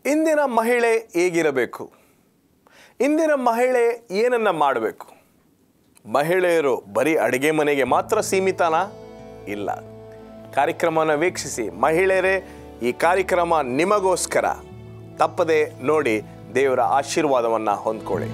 ಇಂದಿನ ಮಹಿಳೆ ಹೇಗಿರಬೇಕು ಇಂದಿನ ಮಹಿಳೆ ಏನನ್ನ ಮಾಡಬೇಕು ಮಹಿಳೆಯರು ಬರೀ ಅಡುಗೆ ಮನೆಗೆ ಮಾತ್ರ ಸೀಮಿತನಾ ಇಲ್ಲ ಕಾರ್ಯಕ್ರಮವನ್ನು ವೀಕ್ಷಿಸಿ ಮಹಿಳೆಯರೇ ಈ ಕಾರ್ಯಕ್ರಮ ನಿಮಗೋಸ್ಕರ ತಪ್ಪದೆ ನೋಡಿ ದೇವರ ಆಶೀರ್ವಾದವನ್ನು ಹೊಂದ್ಕೊಳ್ಳಿ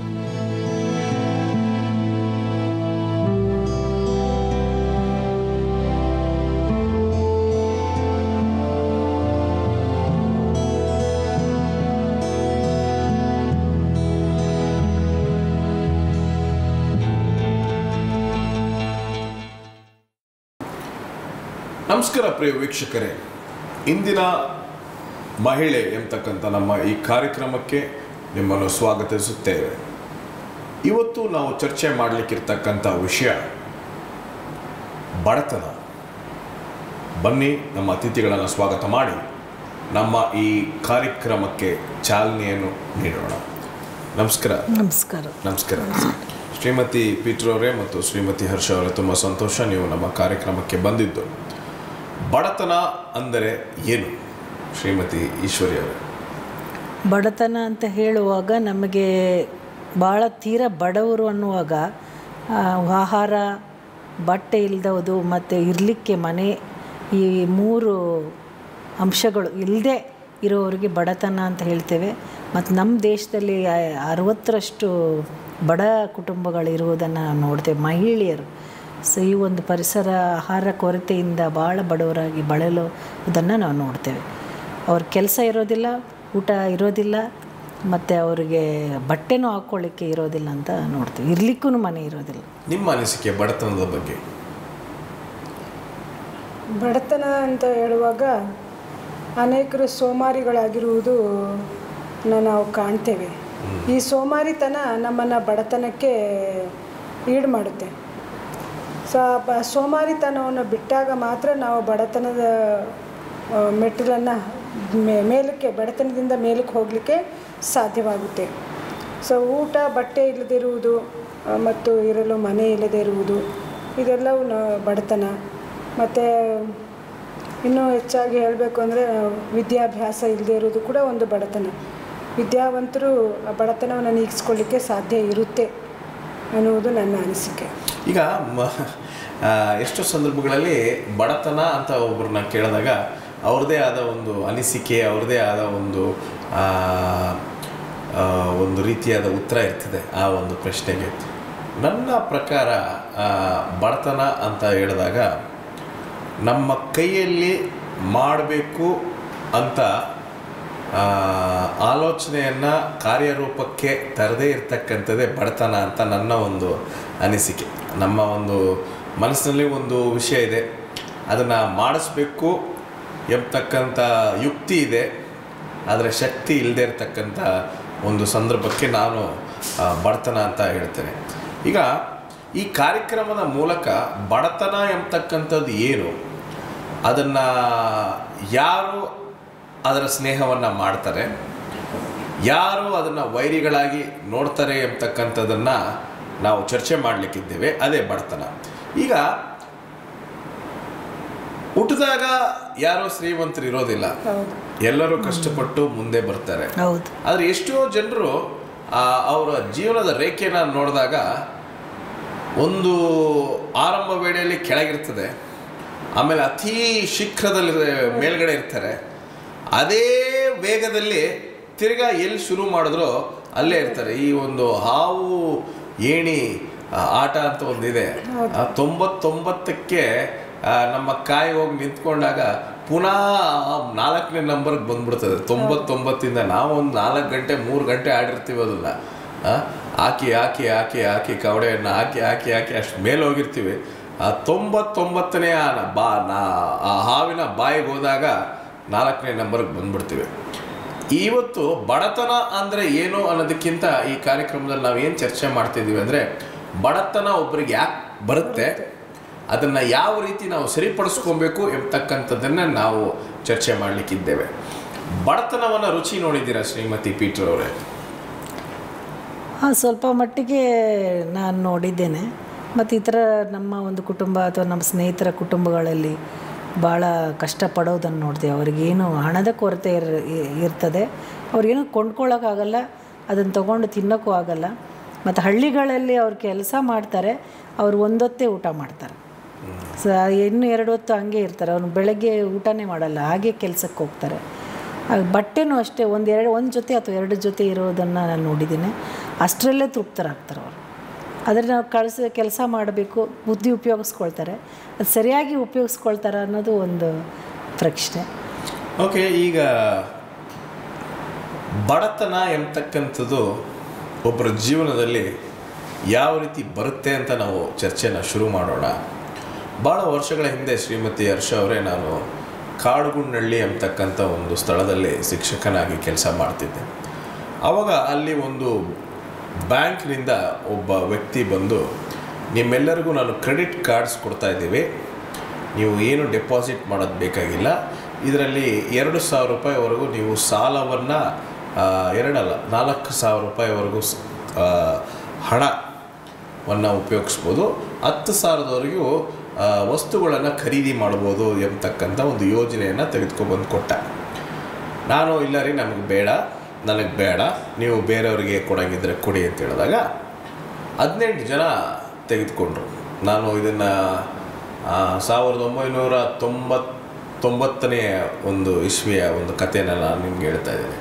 ನಮಸ್ಕಾರ ಪ್ರಿಯ ವೀಕ್ಷಕರೇ ಇಂದಿನ ಮಹಿಳೆ ಎಂತಕ್ಕಂಥ ನಮ್ಮ ಈ ಕಾರ್ಯಕ್ರಮಕ್ಕೆ ನಿಮ್ಮನ್ನು ಸ್ವಾಗತಿಸುತ್ತೇವೆ ಇವತ್ತು ನಾವು ಚರ್ಚೆ ಮಾಡಲಿಕ್ಕಿರ್ತಕ್ಕಂಥ ವಿಷಯ ಬಡತನ ಬನ್ನಿ ನಮ್ಮ ಅತಿಥಿಗಳನ್ನು ಸ್ವಾಗತ ಮಾಡಿ ನಮ್ಮ ಈ ಕಾರ್ಯಕ್ರಮಕ್ಕೆ ಚಾಲನೆಯನ್ನು ನೀಡೋಣ ನಮಸ್ಕಾರ ನಮಸ್ಕಾರ ನಮಸ್ಕಾರ ಶ್ರೀಮತಿ ಪೀಟರ್ ಅವರೇ ಮತ್ತು ಶ್ರೀಮತಿ ಹರ್ಷ ಅವರೇ ತುಂಬ ಸಂತೋಷ ನೀವು ನಮ್ಮ ಕಾರ್ಯಕ್ರಮಕ್ಕೆ ಬಂದಿದ್ದು ಬಡತನ ಅಂದರೆ ಏನು ಶ್ರೀಮತಿ ಈಶ್ವರಿ ಅವರೇ ಬಡತನ ಅಂತ ಹೇಳುವಾಗ ನಮಗೆ ಭಾಳ ತೀರ ಬಡವರು ಅನ್ನುವಾಗ ಆ, ಆಹಾರ ಬಟ್ಟೆ ಇಲ್ದವುದು ಮತ್ತು ಇರಲಿಕ್ಕೆ ಮನೆ ಈ ಮೂರು ಅಂಶಗಳು ಇಲ್ಲದೆ ಇರೋರಿಗೆ ಬಡತನ ಅಂತ ಹೇಳ್ತೇವೆ ಮತ್ತು ನಮ್ಮ ದೇಶದಲ್ಲಿ ಆ- ಅರವತ್ತರಷ್ಟು ಬಡ ಕುಟುಂಬಗಳಿರುವುದನ್ನು ನಾವು ನೋಡ್ತೇವೆ ಮಹಿಳೆಯರು ಸೊ ಈ ಒಂದು ಪರಿಸರ ಆಹಾರ ಕೊರತೆಯಿಂದ ಭಾಳ ಬಡವರಾಗಿ ಬಳಲುವುದನ್ನು ನಾವು ನೋಡ್ತೇವೆ ಅವ್ರ ಕೆಲಸ ಇರೋದಿಲ್ಲ ಊಟ ಇರೋದಿಲ್ಲ ಮತ್ತು ಅವರಿಗೆ ಬಟ್ಟೆನೂ ಹಾಕ್ಕೊಳ್ಳಿಕ್ಕೆ ಇರೋದಿಲ್ಲ ಅಂತ ನೋಡ್ತೀವಿ ಇರ್ಲಿಕ್ಕೂ ಮನೆ ಇರೋದಿಲ್ಲ ನಿಮ್ಮ ಅನಿಸಿಕೆ ಬಡತನದ ಬಗ್ಗೆ ಬಡತನ ಅಂತ ಹೇಳುವಾಗ ಅನೇಕರು ಸೋಮಾರಿಗಳಾಗಿರುವುದು ನಾವು ಕಾಣ್ತೇವೆ ಈ ಸೋಮಾರಿತನ ನಮ್ಮನ್ನು ಬಡತನಕ್ಕೆ ಈಡು ಮಾಡುತ್ತೆ ಸೊ ಆ ಬ ಸೋಮಾರಿತನವನ್ನು ಬಿಟ್ಟಾಗ ಮಾತ್ರ ನಾವು ಬಡತನದ ಆ, ಮೆಟ್ಟಿಲನ್ನು ಮೇ- ಮೇಲಕ್ಕೆ ಬಡತನದಿಂದ ಮೇಲಕ್ಕೆ ಹೋಗಲಿಕ್ಕೆ ಸಾಧ್ಯವಾಗುತ್ತೆ ಸೊ ಊಟ ಬಟ್ಟೆ ಇಲ್ಲದಿರುವುದು ಆ, ಮತ್ತು ಇರಲು ಮನೆ ಇಲ್ಲದೇ ಇರುವುದು ಇದೆಲ್ಲವೂ ನ- ಬಡತನ ಮತ್ತು ಇನ್ನೂ ಹೆಚ್ಚಾಗಿ ಹೇಳಬೇಕು ಅಂದರೆ ವಿದ್ಯಾಭ್ಯಾಸ ಇಲ್ಲದೆ ಇರೋದು ಕೂಡ ಒಂದು ಬಡತನ ವಿದ್ಯಾವಂತರು ಆ ಬಡತನವನ್ನು ನೀಗಿಸ್ಕೊಳ್ಳಿಕ್ಕೆ ಸಾಧ್ಯ ಇರುತ್ತೆ ಅನ್ನುವುದು ನನ್ನ ಅನಿಸಿಕೆ ಈಗ ಮ ಆ, ಎಷ್ಟೋ ಸಂದರ್ಭಗಳಲ್ಲಿ ಬಡತನ ಅಂತ ಒಬ್ಬರನ್ನ ಕೇಳಿದಾಗ ಅವ್ರದ್ದೇ ಆದ ಒಂದು ಅನಿಸಿಕೆ ಅವ್ರದ್ದೇ ಆದ ಒಂದು ಆ, ಆ, ಒಂದು ರೀತಿಯಾದ ಉತ್ತರ ಇರ್ತದೆ ಆ ಒಂದು ಪ್ರಶ್ನೆಗೆ ನನ್ನ ಪ್ರಕಾರ ಆ, ಬಡತನ ಅಂತ ಹೇಳಿದಾಗ ನಮ್ಮ ಕೈಯಲ್ಲಿ ಮಾಡಬೇಕು ಅಂತ ಆ, ಆಲೋಚನೆಯನ್ನು ಕಾರ್ಯರೂಪಕ್ಕೆ ತರದೇ ಇರ್ತಕ್ಕಂಥದ್ದೇ ಬಡತನ ಅಂತ ನನ್ನ ಒಂದು ಅನಿಸಿಕೆ ನಮ್ಮ ಒಂದು ಮನಸ್ಸಿನಲ್ಲಿ ಒಂದು ವಿಷಯ ಇದೆ ಅದನ್ನು ಮಾಡಿಸ್ಬೇಕು ಎಂಬತಕ್ಕಂಥ ಯುಕ್ತಿ ಇದೆ ಆದರೆ ಶಕ್ತಿ ಇಲ್ಲದೆ ಇರತಕ್ಕಂಥ ಒಂದು ಸಂದರ್ಭಕ್ಕೆ ನಾನು ಆ, ಬಡತನ ಅಂತ ಹೇಳ್ತೇನೆ ಈಗ ಈ ಕಾರ್ಯಕ್ರಮದ ಮೂಲಕ ಬಡತನ ಎಂಬತಕ್ಕಂಥದ್ದು ಏನು ಅದನ್ನು ಯಾರು ಅದರ ಸ್ನೇಹವನ್ನು ಮಾಡ್ತಾರೆ ಯಾರು ಅದನ್ನು ವೈರಿಗಳಾಗಿ ನೋಡ್ತಾರೆ ಎಂಬತಕ್ಕಂಥದ್ದನ್ನು ನಾವು ಚರ್ಚೆ ಮಾಡಲಿಕ್ಕಿದ್ದೇವೆ ಅದೇ ಬಡತನ ಈಗ ಹುಟ್ಟಿದಾಗ ಯಾರೋ ಶ್ರೀಮಂತರು ಇರೋದಿಲ್ಲ ಹೌದು ಎಲ್ಲರೂ ಕಷ್ಟಪಟ್ಟು ಮುಂದೆ ಬರ್ತಾರೆ ಹೌದು ಆದರೆ ಎಷ್ಟೋ ಜನರು ಅವರ ಜೀವನದ ರೇಖೆನ ನೋಡಿದಾಗ ಒಂದು ಆರಂಭ ವೇಳೆಯಲ್ಲಿ ಕೆಳಗಿರ್ತದೆ ಆಮೇಲೆ ಅತಿ ಶೀಘ್ರದಲ್ಲಿ ಮೇಲ್ಗಡೆ ಇರ್ತಾರೆ ಅದೇ ವೇಗದಲ್ಲಿ ತಿರ್ಗಾ ಎಲ್ಲಿ ಶುರು ಮಾಡಿದ್ರೋ ಅಲ್ಲೇ ಇರ್ತಾರೆ ಈ ಒಂದು ಹಾವು ಏಣಿ ಆ, ಆಟ ಅಂತ ಒಂದಿದೆ ಆ, ತೊಂಬತ್ತೊಂಬತ್ತಕ್ಕೆ ಆ, ನಮ್ಮ ಕಾಯಿ ಹೋಗಿ ನಿಂತ್ಕೊಂಡಾಗ ಪುನಃ ನಾಲ್ಕನೇ ನಂಬರ್ಗೆ ಬಂದ್ಬಿಡ್ತದೆ ತೊಂಬತ್ತೊಂಬತ್ತಿಂದ ನಾವು ಒಂದು ನಾಲ್ಕು ಗಂಟೆ ಮೂರು ಗಂಟೆ ಆಡಿರ್ತೀವಿ ಅದನ್ನ ಆ, ಹಾಕಿ ಹಾಕಿ ಹಾಕಿ ಹಾಕಿ ಕವಡೆಯನ್ನು ಹಾಕಿ ಹಾಕಿ ಹಾಕಿ ಅಷ್ಟು ಮೇಲೆ ಹೋಗಿರ್ತೀವಿ ಆ ತೊಂಬತ್ತೊಂಬತ್ತನೇ ಆ ನ- ಬಾ ನಾ ಆ ಹಾವಿನ ಬಾಯಿಗೆ ಹೋದಾಗ ನಾಲ್ಕನೇ ನಂಬರ್ಗೆ ಬಂದ್ಬಿಡ್ತೀವಿ ಇವತ್ತು ಬಡತನ ಅಂದರೆ ಏನು ಅನ್ನೋದಕ್ಕಿಂತ ಈ ಕಾರ್ಯಕ್ರಮದಲ್ಲಿ ನಾವು ಏನು ಚರ್ಚೆ ಮಾಡ್ತಿದ್ದೀವಿ ಅಂದರೆ ಬಡತನ ಒಬ್ಬರಿಗೆ ಯಾಕೆ ಬರುತ್ತೆ ಅದನ್ನು ಯಾವ ರೀತಿ ನಾವು ಸರಿಪಡಿಸ್ಕೊಬೇಕು ಎಂಬತಕ್ಕಂಥದ್ದನ್ನು ನಾವು ಚರ್ಚೆ ಮಾಡಲಿಕ್ಕಿದ್ದೇವೆ ಬಡತನವನ್ನು ರುಚಿ ನೋಡಿದ್ದೀರಾ ಶ್ರೀಮತಿ ಪೀಟರ್ ಅವರೇ ಹಾಂ ಸ್ವಲ್ಪ ಮಟ್ಟಿಗೆ ನಾನು ನೋಡಿದ್ದೇನೆ ಮತ್ತು ಈ ಥರ ನಮ್ಮ ಒಂದು ಕುಟುಂಬ ಅಥವಾ ನಮ್ಮ ಸ್ನೇಹಿತರ ಕುಟುಂಬಗಳಲ್ಲಿ ಭಾಳ ಕಷ್ಟಪಡೋದನ್ನು ನೋಡಿದೆ ಅವರಿಗೇನು ಹಣದ ಕೊರತೆ ಇರ್ ಇರ್ತದೆ ಅವ್ರಿಗೇನು ಕೊಂಡ್ಕೊಳ್ಳೋಕ್ಕಾಗಲ್ಲ ಅದನ್ನು ತೊಗೊಂಡು ತಿನ್ನೋಕ್ಕೂ ಆಗಲ್ಲ ಮತ್ತು ಹಳ್ಳಿಗಳಲ್ಲಿ ಅವ್ರು ಕೆಲಸ ಮಾಡ್ತಾರೆ ಅವ್ರು ಒಂದೊತ್ತೇ ಊಟ ಮಾಡ್ತಾರೆ ಸ ಇನ್ನು ಎರಡು ಹೊತ್ತು ಹಂಗೆ ಇರ್ತಾರೆ ಅವ್ರು ಬೆಳಗ್ಗೆ ಊಟನೇ ಮಾಡಲ್ಲ ಹಾಗೆ ಕೆಲಸಕ್ಕೆ ಹೋಗ್ತಾರೆ ಆ ಬಟ್ಟೆನೂ ಅಷ್ಟೇ ಒಂದು ಎರಡು ಒಂದು ಜೊತೆ ಅಥವಾ ಎರಡು ಜೊತೆ ಇರೋದನ್ನು ನಾನು ನೋಡಿದ್ದೀನಿ ಅಷ್ಟರಲ್ಲೇ ತೃಪ್ತರಾಗ್ತಾರೆ ಅವರು ಆದರೆ ನಾವು ಕಳಿಸ ಕೆಲಸ ಮಾಡಬೇಕು ಬುದ್ಧಿ ಉಪಯೋಗಿಸ್ಕೊಳ್ತಾರೆ ಅದು ಸರಿಯಾಗಿ ಉಪಯೋಗಿಸ್ಕೊಳ್ತಾರೆ ಅನ್ನೋದು ಒಂದು ಪ್ರಶ್ನೆ ಓಕೆ ಈಗ ಬಡತನ ಎಂಬತಕ್ಕಂಥದ್ದು ಒಬ್ಬರ ಜೀವನದಲ್ಲಿ ಯಾವ ರೀತಿ ಬರುತ್ತೆ ಅಂತ ನಾವು ಚರ್ಚೆನ ಶುರು ಮಾಡೋಣ ಭಾಳ ವರ್ಷಗಳ ಹಿಂದೆ ಶ್ರೀಮತಿ ಹರ್ಷ ಅವರೇ ನಾನು ಕಾಡುಗುಂಡಳ್ಳಿ ಎಂಬತಕ್ಕಂಥ ಒಂದು ಸ್ಥಳದಲ್ಲಿ ಶಿಕ್ಷಕನಾಗಿ ಕೆಲಸ ಮಾಡ್ತಿದ್ದೆ ಆವಾಗ ಅಲ್ಲಿ ಒಂದು ಬ್ಯಾಂಕ್ನಿಂದ ಒಬ್ಬ ವ್ಯಕ್ತಿ ಬಂದು ನಿಮ್ಮೆಲ್ಲರಿಗೂ ನಾನು ಕ್ರೆಡಿಟ್ ಕಾರ್ಡ್ಸ್ ಕೊಡ್ತಾ ಇದ್ದೀವಿ ನೀವು ಏನು ಡೆಪಾಸಿಟ್ ಮಾಡೋದು ಬೇಕಾಗಿಲ್ಲ ಇದರಲ್ಲಿ ಎರಡು ಸಾವಿರ ರೂಪಾಯಿವರೆಗೂ ನೀವು ಸಾಲವನ್ನು ಎರಡಲ್ಲ ನಾಲ್ಕು ಸಾವಿರ ರೂಪಾಯಿವರೆಗೂ ಸ್- ಆ, ಹಣವನ್ನು ಉಪಯೋಗಿಸ್ಬೋದು ಹತ್ತು ಸಾವಿರದವರೆಗೂ ವಸ್ತುಗಳನ್ನು ಖರೀದಿ ಮಾಡ್ಬೋದು ಎಂಬತಕ್ಕಂಥ ಒಂದು ಯೋಜನೆಯನ್ನು ತೆಗೆದುಕೊಬಂದು ಕೊಟ್ಟ ನಾನು ಇಲ್ಲ ರೀ ನಮಗೆ ಬೇಡ ನನಗೆ ಬೇಡ ನೀವು ಬೇರೆಯವರಿಗೆ ಕೊಡಂಗಿದ್ರೆ ಕೊಡಿ ಅಂತ ಹೇಳಿದಾಗ ಹದಿನೆಂಟು ಜನ ತೆಗೆದುಕೊಂಡ್ರು ನಾನು ಇದನ್ನು ಸಾವಿರದ ಒಂಬೈನೂರ ತೊಂಬತ್ತೊಂಬತ್ತನೇ ಒಂದು ಇಸ್ವಿಯ ಒಂದು ಕಥೆನ ನಾನು ನಿಮ್ಗೆ ಹೇಳ್ತಾ ಇದ್ದೀನಿ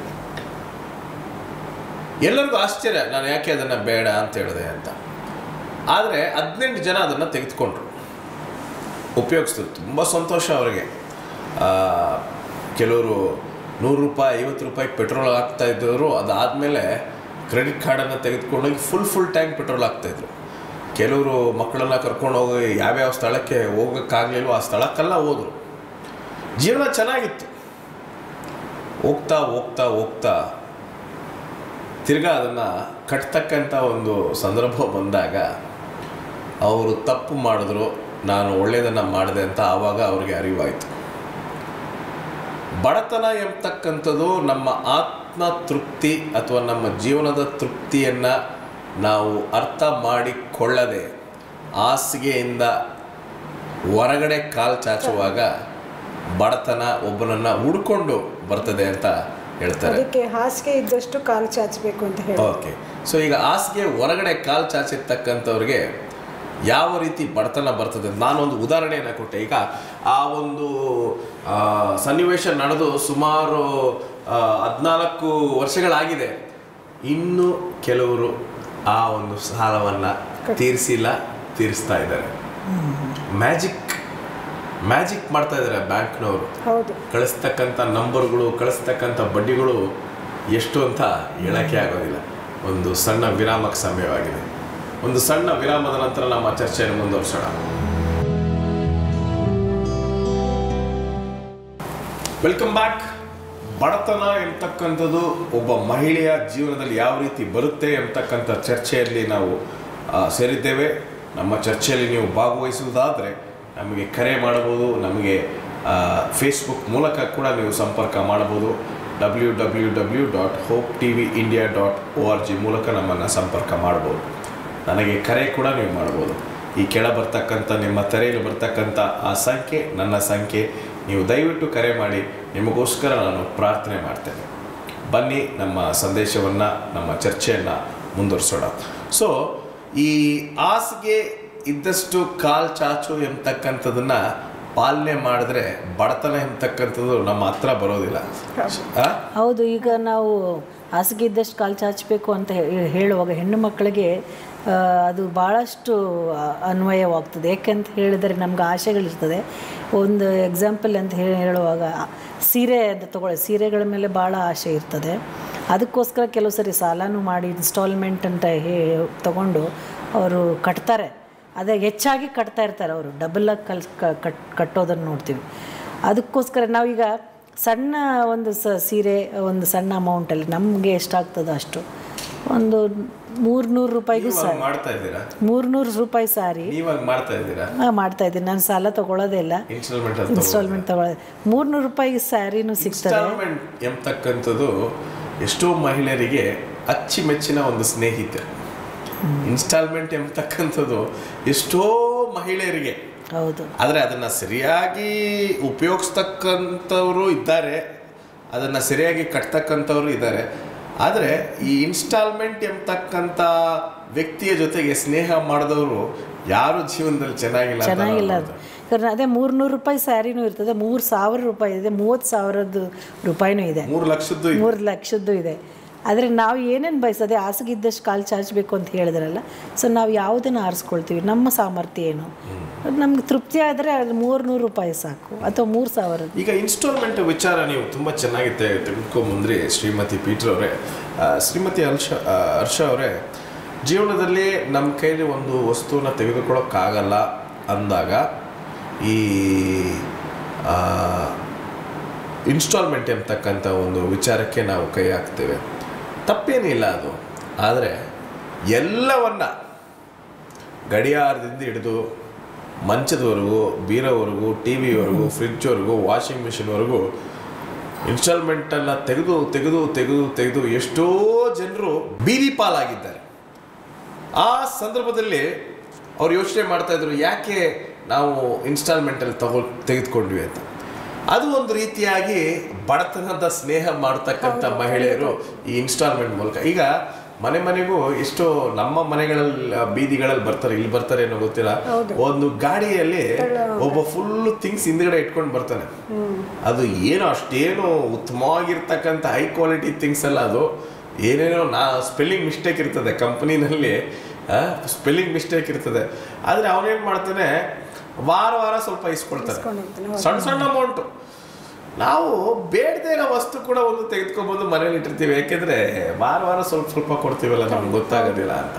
ಎಲ್ಲರಿಗೂ ಆಶ್ಚರ್ಯ ನಾನು ಯಾಕೆ ಅದನ್ನು ಬೇಡ ಅಂತ ಹೇಳಿದೆ ಅಂತ ಆದರೆ ಹದಿನೆಂಟು ಜನ ಅದನ್ನು ತೆಗೆದುಕೊಂಡ್ರು ಉಪಯೋಗಿಸಿದ್ರು ತುಂಬ ಸಂತೋಷ ಅವರಿಗೆ ಆ, ಕೆಲವರು ನೂರು ರೂಪಾಯಿ ಐವತ್ತು ರೂಪಾಯಿ ಪೆಟ್ರೋಲ್ ಹಾಕ್ತಾ ಇದ್ದವರು ಅದಾದಮೇಲೆ ಕ್ರೆಡಿಟ್ ಕಾರ್ಡನ್ನು ತೆಗೆದುಕೊಂಡೋಗಿ ಫುಲ್ ಫುಲ್ ಟ್ಯಾಂಕ್ ಪೆಟ್ರೋಲ್ ಹಾಕ್ತಾಯಿದ್ರು ಕೆಲವರು ಮಕ್ಕಳನ್ನ ಕರ್ಕೊಂಡು ಹೋಗಿ ಯಾವ್ಯಾವ ಸ್ಥಳಕ್ಕೆ ಹೋಗೋಕ್ಕಾಗಲಿಲ್ವೋ ಆ ಸ್ಥಳಕ್ಕೆಲ್ಲ ಹೋದರು ಜೀವನ ಚೆನ್ನಾಗಿತ್ತು ಹೋಗ್ತಾ ಹೋಗ್ತಾ ಹೋಗ್ತಾ ತಿರ್ಗಾ ಅದನ್ನು ಕಟ್ತಕ್ಕಂಥ ಒಂದು ಸಂದರ್ಭ ಬಂದಾಗ ಅವರು ತಪ್ಪು ಮಾಡಿದ್ರು ನಾನು ಒಳ್ಳೆಯದನ್ನು ಮಾಡಿದೆ ಅಂತ ಆವಾಗ ಅವ್ರಿಗೆ ಅರಿವಾಯಿತು ಬಡತನ ಎಂಬತಕ್ಕಂಥದ್ದು ನಮ್ಮ ಆತ್ಮ ತೃಪ್ತಿ ಅಥವಾ ನಮ್ಮ ಜೀವನದ ತೃಪ್ತಿಯನ್ನು ನಾವು ಅರ್ಥ ಮಾಡಿಕೊಳ್ಳದೆ ಹಾಸಿಗೆಯಿಂದ ಹೊರಗಡೆ ಕಾಲು ಚಾಚುವಾಗ ಬಡತನ ಒಬ್ಬನನ್ನು ಹುಡ್ಕೊಂಡು ಬರ್ತದೆ ಅಂತ ಹೇಳ್ತಾರೆ ಅದಕ್ಕೆ ಹಾಸಿಗೆ ಇದ್ದಷ್ಟು ಕಾಲು ಚಾಚಬೇಕು ಅಂತ ಹೇಳಿ ಓಕೆ ಸೊ ಈಗ ಹಾಸಿಗೆ ಹೊರಗಡೆ ಕಾಲು ಚಾಚಿರ್ತಕ್ಕಂಥವ್ರಿಗೆ ಯಾವ ರೀತಿ ಬಡತನ ಬರ್ತದೆ ನಾನೊಂದು ಉದಾಹರಣೆಯನ್ನು ಕೊಟ್ಟೆ ಈಗ ಆ ಒಂದು ಆ, ಸನ್ನಿವೇಶ ನಡೆದು ಸುಮಾರು ಹದಿನಾಲ್ಕು ವರ್ಷಗಳಾಗಿದೆ ಇನ್ನು ಕೆಲವರು ಆ ಒಂದು ಸಾಲವನ್ನು ತೀರಿಸಿಲ್ಲ ತೀರಿಸ್ತಾ ಇದ್ದಾರೆ ಮ್ಯಾಜಿಕ್ ಮ್ಯಾಜಿಕ್ ಮಾಡ್ತಾ ಇದ್ದಾರೆ ಬ್ಯಾಂಕ್ನವರು ಹೌದು ಕಳಿಸ್ತಕ್ಕಂಥ ನಂಬರ್ಗಳು ಕಳಿಸ್ತಕ್ಕಂಥ ಬಡ್ಡಿಗಳು ಎಷ್ಟು ಅಂತ ಹೇಳಕ್ಕೆ ಆಗೋದಿಲ್ಲ ಒಂದು ಸಣ್ಣ ವಿರಾಮಕ್ಕೆ ಸಮಯವಾಗಿದೆ ಒಂದು ಸಣ್ಣ ವಿರಾಮದ ನಂತರ ನಮ್ಮ ಚರ್ಚೆಯನ್ನು ಮುಂದುವರಿಸೋಣ ವೆಲ್ಕಮ್ ಬ್ಯಾಕ್ ಬಡತನ ಎಂತಕ್ಕಂಥದ್ದು ಒಬ್ಬ ಮಹಿಳೆಯ ಜೀವನದಲ್ಲಿ ಯಾವ ರೀತಿ ಬರುತ್ತೆ ಎಂತಕ್ಕಂಥ ಚರ್ಚೆಯಲ್ಲಿ ನಾವು ಆ, ಸೇರಿದ್ದೇವೆ ನಮ್ಮ ಚರ್ಚೆಯಲ್ಲಿ ನೀವು ಭಾಗವಹಿಸುವುದಾದರೆ ನಮಗೆ ಕರೆ ಮಾಡಬಹುದು ನಮಗೆ ಫೇಸ್ಬುಕ್ ಮೂಲಕ ಕೂಡ ನೀವು ಸಂಪರ್ಕ ಮಾಡಬಹುದು W W W dot hope T V India dot O R G ಮೂಲಕ ನಮ್ಮನ್ನು ಸಂಪರ್ಕ ಮಾಡ್ಬೋದು ನನಗೆ ಕರೆ ಕೂಡ ನೀವು ಮಾಡ್ಬೋದು ಈ ಕೆಳ ಬರ್ತಕ್ಕಂಥ ನಿಮ್ಮ ತೆರೆಯಲ್ಲಿ ಬರ್ತಕ್ಕಂಥ ಆ ಸಂಖ್ಯೆ ನನ್ನ ಸಂಖ್ಯೆ ನೀವು ದಯವಿಟ್ಟು ಕರೆ ಮಾಡಿ ನಿಮಗೋಸ್ಕರ ನಾನು ಪ್ರಾರ್ಥನೆ ಮಾಡ್ತೇನೆ ಬನ್ನಿ ನಮ್ಮ ಸಂದೇಶವನ್ನು ನಮ್ಮ ಚರ್ಚೆಯನ್ನು ಮುಂದುವರಿಸೋಣ ಸೊ ಈ ಹಾಸಿಗೆ ಇದ್ದಷ್ಟು ಕಾಲ್ ಚಾಚು ಎಂಬತಕ್ಕಂಥದ್ದನ್ನು ಪಾಲನೆ ಮಾಡಿದ್ರೆ ಬಡತನ ಎಂಬತಕ್ಕಂಥದ್ದು ನಮ್ಮ ಹತ್ರ ಬರೋದಿಲ್ಲ ಆ? ಹೌದು ಈಗ ನಾವು ಹಾಸಿಗೆ ಇದ್ದಷ್ಟು ಕಾಲು ಚಾಚಬೇಕು ಅಂತ ಹೇ- ಹೇಳುವಾಗ ಹೆಣ್ಣು ಮಕ್ಕಳಿಗೆ ಆ, ಅದು ಭಾಳಷ್ಟು ಆ, ಅನ್ವಯವಾಗ್ತದೆ ಯಾಕೆಂತ ಹೇಳಿದರೆ ನಮ್ಗೆ ಆಸೆಗಳಿರ್ತದೆ ಒಂದು ಎಕ್ಸಾಂಪಲ್ ಅಂತ ಹೇಳಿ ಹೇಳುವಾಗ ಸೀರೆ ಅಂತ ತಗೊಳ್ಳಿ ಸೀರೆಗಳ ಮೇಲೆ ಭಾಳ ಆಸೆ ಇರ್ತದೆ ಅದಕ್ಕೋಸ್ಕರ ಕೆಲವು ಸರಿ ಸಾಲನೂ ಮಾಡಿ ಇನ್ಸ್ಟಾಲ್ಮೆಂಟ್ ಅಂತ ಹೇ ತಗೊಂಡು ಅವರು ಕಟ್ತಾರೆ ಅದೇ ಹೆಚ್ಚಾಗಿ ಕಟ್ತಾ ಇರ್ತಾರೆ ಅವರು ಡಬಲಾಗಿ ಕಲ್ ಕ- ಕಟ್ ಕಟ್ಟೋದನ್ನು ನೋಡ್ತೀವಿ ಅದಕ್ಕೋಸ್ಕರ ನಾವೀಗ ಸಣ್ಣ ಒಂದು ಸ ಸೀರೆ ಒಂದು ಸಣ್ಣ ಅಮೌಂಟಲ್ಲಿ ನಮಗೆ ಎಷ್ಟಾಗ್ತದೋ ಅಷ್ಟು ಒಂದು ಮೂರ್ನೂರು ರೂಪಾಯಿಗೂ ನೀವಾಗ ಸಾರಿ ಮಾಡ್ತಾ ಇದ್ದೀರಾ ಮೂರ್ನೂರು ರೂಪಾಯಿ ಸಾರಿ ನೀವಾಗ ಮಾಡ್ತಾ ಇದ್ದೀರಾ ಹಾಂ ಮಾಡ್ತಾ ಇದ್ದೀನಿ ನಾನು ಸಾಲ ತೊಗೊಳ್ಳೋದೇ ಇಲ್ಲ ಇನ್ಸ್ಟಾಲ್ಮೆಂಟ್ ಅಂತ ಇನ್ಸ್ಟಾಲ್ಮೆಂಟ್ ತೊಗೊಳ್ಳೋದು ಮೂರ್ನೂರು ರೂಪಾಯಿಗೆ ಸ್ಯಾರಿನೂ ಸಿಗ್ತದೆ ಇನ್ಸ್ಟಾಲ್ಮೆಂಟ್ ಎಂಬತಕ್ಕಂಥದ್ದು ಎಷ್ಟೋ ಮಹಿಳೆಯರಿಗೆ ಅಚ್ಚುಮೆಚ್ಚಿನ ಒಂದು ಸ್ನೇಹಿತೆ ಇನ್ಸ್ಟಾಲ್ಮೆಂಟ್ ಎಂಬತಕ್ಕಂಥದ್ದು ಎಷ್ಟೋ ಮಹಿಳೆಯರಿಗೆ ಹೌದು ಆದರೆ ಅದನ್ನು ಸರಿಯಾಗಿ ಉಪಯೋಗಿಸ್ತಕ್ಕಂಥವರು ಇದ್ದಾರೆ ಅದನ್ನು ಸರಿಯಾಗಿ ಕಟ್ತಕ್ಕಂಥವ್ರು ಇದ್ದಾರೆ ಆದರೆ ಈ ಇನ್ಸ್ಟಾಲ್ಮೆಂಟ್ ಎಂಬತಕ್ಕಂಥ ವ್ಯಕ್ತಿಯ ಜೊತೆಗೆ ಸ್ನೇಹ ಮಾಡಿದವರು ಯಾರು ಜೀವನದಲ್ಲಿ ಚೆನ್ನಾಗಿಲ್ಲ ಅಂತ ನಾನು ಚೆನ್ನಾಗಿಲ್ಲ ಅದು ಕಾರಣ ಅದೇ ಮೂರ್ನೂರು ರೂಪಾಯಿ ಸ್ಯಾರಿನೂ ಇರ್ತದೆ ಮೂರು ಸಾವಿರ ರೂಪಾಯಿ ಇದೆ ಮೂವತ್ತು ಸಾವಿರದ್ದು ರೂಪಾಯಿನೂ ಇದೆ ಮೂರು ಲಕ್ಷದ್ದು ಇದೆ. ಮೂರು ಲಕ್ಷದ್ದು ಇದೆ ಆದರೆ ನಾವು ಏನೇನು ಬಯಸೋದೆ ಹಾಸಿಗಿದ್ದಷ್ಟು ಕಾಲು ಚಾಚಬೇಕು ಅಂತ ಹೇಳಿದ್ರಲ್ಲ ಸೊ ನಾವು ಯಾವುದನ್ನು ಆರಿಸ್ಕೊಳ್ತೀವಿ ನಮ್ಮ ಸಾಮರ್ಥ್ಯ ಏನು ನಮ್ಗೆ ತೃಪ್ತಿ ಆದರೆ ಅದು ಮೂರು ನೂರು ರೂಪಾಯಿ ಸಾಕು ಅಥವಾ ಮೂರು ಸಾವಿರದ್ದು ಈಗ ಇನ್ಸ್ಟಾಲ್ಮೆಂಟ್ ವಿಚಾರ ನೀವು ತುಂಬ ಚೆನ್ನಾಗಿ ತೆ- ತೆಗೆದುಕೊಂಬಂದ್ರಿ ಶ್ರೀಮತಿ ಪೀಟರ್ ಅವರೇ ಆ, ಶ್ರೀಮತಿ ಹರ್ಷ ಆ, ಹರ್ಷ ಅವರೇ ಜೀವನದಲ್ಲಿ ನಮ್ಮ ಕೈಲಿ ಒಂದು ವಸ್ತುವನ್ನ ತೆಗೆದುಕೊಳ್ಳೋಕ್ಕಾಗಲ್ಲ ಅಂದಾಗ ಈ ಇನ್ಸ್ಟಾಲ್ಮೆಂಟ್ ಎಂಬತಕ್ಕಂಥ ಒಂದು ವಿಚಾರಕ್ಕೆ ನಾವು ಕೈ ಹಾಕ್ತೇವೆ ತಪ್ಪೇನಿಲ್ಲ ಅದು ಆದರೆ ಎಲ್ಲವನ್ನ ಗಡಿಯಾರದಿಂದ ಹಿಡಿದು ಮಂಚದವರೆಗೂ ಬೀರವರೆಗೂ ಟಿ ವಿವರೆಗೂ ಫ್ರಿಡ್ಜ್ವರೆಗೂ ವಾಷಿಂಗ್ ಮಿಷಿನ್ವರೆಗೂ ಇನ್ಸ್ಟಾಲ್ಮೆಂಟನ್ನು ತೆಗೆದು ತೆಗೆದು ತೆಗೆದು ತೆಗೆದು ಎಷ್ಟೋ ಜನರು ಬೀದಿ ಪಾಲಾಗಿದ್ದಾರೆ ಆ ಸಂದರ್ಭದಲ್ಲಿ ಅವ್ರು ಯೋಚನೆ ಮಾಡ್ತಾ ಇದ್ರು ಯಾಕೆ ನಾವು ಇನ್ಸ್ಟಾಲ್ಮೆಂಟಲ್ಲಿ ತಗೊ ತೆಗೆದುಕೊಂಡ್ವಿ ಅಂತ ಅದು ಒಂದು ರೀತಿಯಾಗಿ ಬಡತನದ ಸ್ನೇಹ ಮಾಡ್ತಕ್ಕಂಥ ಮಹಿಳೆಯರು ಈ ಇನ್ಸ್ಟಾಲ್ಮೆಂಟ್ ಮೂಲಕ ಈಗ ಮನೆ ಮನೆಗೂ ಎಷ್ಟೋ ನಮ್ಮ ಮನೆಗಳಲ್ಲಿ ಬೀದಿಗಳಲ್ಲಿ ಬರ್ತಾರೆ ಇಲ್ಲಿ ಬರ್ತಾರೆ ಏನೋ ಗೊತ್ತಿಲ್ಲ ಒಂದು ಗಾಡಿಯಲ್ಲಿ ಒಬ್ಬ ಫುಲ್ ಥಿಂಗ್ಸ್ ಹಿಂದ್ಗಡೆ ಇಟ್ಕೊಂಡು ಬರ್ತಾನೆ ಅದು ಏನೋ ಅಷ್ಟೇನು ಉತ್ತಮವಾಗಿರ್ತಕ್ಕಂಥ ಹೈ ಕ್ವಾಲಿಟಿ ಥಿಂಗ್ಸ್ ಅಲ್ಲ ಅದು ಏನೇನೋ ನಾ ಸ್ಪೆಲ್ಲಿಂಗ್ ಮಿಸ್ಟೇಕ್ ಇರ್ತದೆ ಕಂಪ್ನಿನಲ್ಲಿ ಸ್ಪೆಲ್ಲಿಂಗ್ ಮಿಸ್ಟೇಕ್ ಇರ್ತದೆ ಆದರೆ ಅವನೇನು ಮಾಡ್ತಾನೆ ವಾರ ವಾರ ಸ್ವಲ್ಪ ಇಸ್ಕೊಳ್ತಾನೆ ಇಸ್ಕೊಂಡಿರ್ತಾನೆ, ಸಣ್ಣ ಸಣ್ಣ ಅಮೌಂಟು ನಾವು ಬೇಡದೇ ಇರೋ ವಸ್ತು ಕೂಡ ಒಂದು ತೆಗೆದುಕೊಂಡ್ಬಂದು ಮನೇಲಿ ಇಟ್ಟಿರ್ತೀವಿ ಯಾಕೆಂದ್ರೆ ವಾರ ವಾರ ಸ್ವಲ್ಪ ಸ್ವಲ್ಪ ಕೊಡ್ತೀವಲ್ಲ ನಮ್ಗೆ ಗೊತ್ತಾಗೋದಿಲ್ಲ ಅಂತ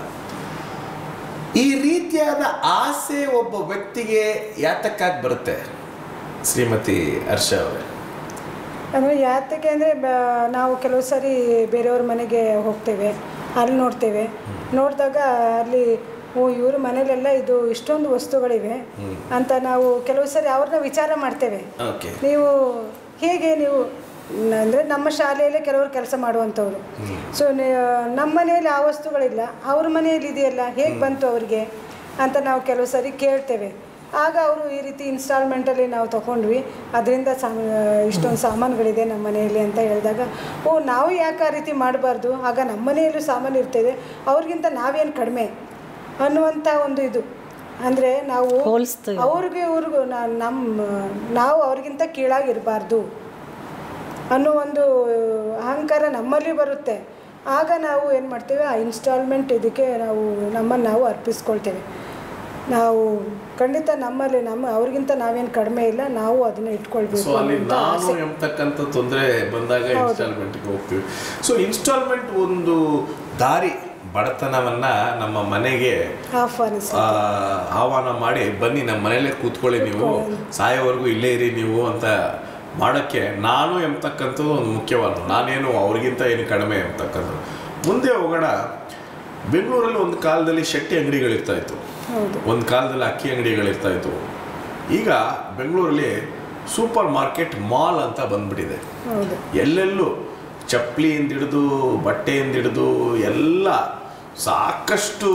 ಈ ರೀತಿಯಾದ ಆಸೆ ಒಬ್ಬ ವ್ಯಕ್ತಿಗೆ ಯಾತಕ್ಕಾಗಿ ಬರುತ್ತೆ ಶ್ರೀಮತಿ ಹರ್ಷ ಅವರೇ ಅಂದರೆ ಯಾತಕ್ಕೆ ಅಂದರೆ ನಾವು ಕೆಲವು ಸಾರಿ ಬೇರೆಯವ್ರ ಮನೆಗೆ ಹೋಗ್ತೇವೆ ಅಲ್ಲಿ ನೋಡ್ತೇವೆ ನೋಡಿದಾಗ ಅಲ್ಲಿ ಓ ಇವ್ರ ಮನೇಲೆಲ್ಲ ಇದು ಇಷ್ಟೊಂದು ವಸ್ತುಗಳಿವೆ ಅಂತ ನಾವು ಕೆಲವು ಸಾರಿ ಅವ್ರನ್ನ ವಿಚಾರ ಮಾಡ್ತೇವೆ ಓಕೆ ನೀವು ಹೇಗೆ ನೀವು ಅಂದರೆ ನಮ್ಮ ಶಾಲೆಯಲ್ಲೇ ಕೆಲವರು ಕೆಲಸ ಮಾಡುವಂಥವ್ರು ಸೊ ನಮ್ಮ ಮನೆಯಲ್ಲಿ ಆ ವಸ್ತುಗಳಿಲ್ಲ ಅವ್ರ ಮನೆಯಲ್ಲಿ ಇದೆಯಲ್ಲ ಹೇಗೆ ಬಂತು ಅವ್ರಿಗೆ ಅಂತ ನಾವು ಕೆಲವು ಸರಿ ಕೇಳ್ತೇವೆ ಆಗ ಅವರು ಈ ರೀತಿ ಇನ್ಸ್ಟಾಲ್ಮೆಂಟಲ್ಲಿ ನಾವು ತಗೊಂಡ್ವಿ ಅದರಿಂದ ಸಾಮ ಇಷ್ಟೊಂದು ಸಾಮಾನುಗಳಿದೆ ನಮ್ಮ ಮನೆಯಲ್ಲಿ ಅಂತ ಹೇಳಿದಾಗ ಓ ನಾವು ಯಾಕೆ ಆ ರೀತಿ ಮಾಡಬಾರ್ದು ಆಗ ನಮ್ಮ ಮನೆಯಲ್ಲೂ ಸಾಮಾನು ಇರ್ತದೆ ಅವ್ರಿಗಿಂತ ನಾವೇನು ಕಡಿಮೆ ಅನ್ನುವಂಥ ಒಂದು ಇದು ಅಂದರೆ ನಾವು ಹೋಲಿಸ್ತೀವಿ. ಅವ್ರಿಗೆ ಇವ್ರಿಗೂ ನಾ- ನಮ್ಮ ನಾವು ಅವ್ರಿಗಿಂತ ಕೀಳಾಗಿರಬಾರ್ದು ಅನ್ನೋ ಒಂದು ಅಹಂಕಾರ ನಮ್ಮಲ್ಲಿ ಬರುತ್ತೆ ಆಗ ನಾವು ಏನು ಮಾಡ್ತೇವೆ ಆ ಇನ್ಸ್ಟಾಲ್ಮೆಂಟ್ ಇದಕ್ಕೆ ನಾವು ನಮ್ಮನ್ನು ನಾವು ಅರ್ಪಿಸ್ಕೊಳ್ತೇವೆ ನಾವು ಖಂಡಿತ ನಮ್ಮಲ್ಲಿ ನಮ್ಮ ಅವ್ರಿಗಿಂತ ನಾವೇನು ಕಡಿಮೆ ಇಲ್ಲ ನಾವು ಅದನ್ನ ಸೊ ಇಟ್ಕೊಳ್ಬೇಕು ಅಲ್ಲಿ ಅನ್ನುವಂಥ ನಾನು ಆಸೆ ಎಂಬತಕ್ಕಂಥ ತೊಂದರೆ ಬಂದಾಗ ಇನ್ಸ್ಟಾಲ್ಮೆಂಟ್ಗೆ ಹೋಗ್ತೀವಿ ಸೊ ಇನ್ಸ್ಟಾಲ್ಮೆಂಟ್ ಒಂದು ದಾರಿ ಬಡತನವನ್ನ ನಮ್ಮ ಮನೆಗೆ ಆಹ್ವಾನಿಸಿ ಆ, ಆಹ್ವಾನ ಮಾಡಿ ಬನ್ನಿ ನಮ್ಮ ಮನೇಲೆ ಕೂತ್ಕೊಳ್ಳಿ ನೀವು ಸಾಯೋವರೆಗೂ ಇಲ್ಲೇ ಇರಿ ನೀವು ಅಂತ ಮಾಡೋಕ್ಕೆ ನಾನು ಎಂಬತಕ್ಕಂಥದ್ದು ಒಂದು ಮುಖ್ಯವಾದ ನಾನೇನು ಅವ್ರಿಗಿಂತ ಏನು ಕಡಿಮೆ ಎಂಬತಕ್ಕಂಥದ್ದು ಮುಂದೆ ಹೋಗೋಣ ಬೆಂಗಳೂರಲ್ಲಿ ಒಂದು ಕಾಲದಲ್ಲಿ ಶೆಟ್ಟಿ ಅಂಗಡಿಗಳಿರ್ತಾ ಇತ್ತು ಹೌದು ಒಂದು ಕಾಲದಲ್ಲಿ ಅಕ್ಕಿ ಅಂಗಡಿಗಳಿರ್ತಾ ಇತ್ತು ಈಗ ಬೆಂಗಳೂರಲ್ಲಿ ಸೂಪರ್ ಮಾರ್ಕೆಟ್ ಮಾಲ್ ಅಂತ ಬಂದ್ಬಿಟ್ಟಿದೆ ಹೌದು ಎಲ್ಲೆಲ್ಲೂ ಚಪ್ಪಲಿಯಿಂದ ಹಿಡಿದು ಬಟ್ಟೆಯಿಂದ ಹಿಡಿದು ಎಲ್ಲ ಸಾಕಷ್ಟು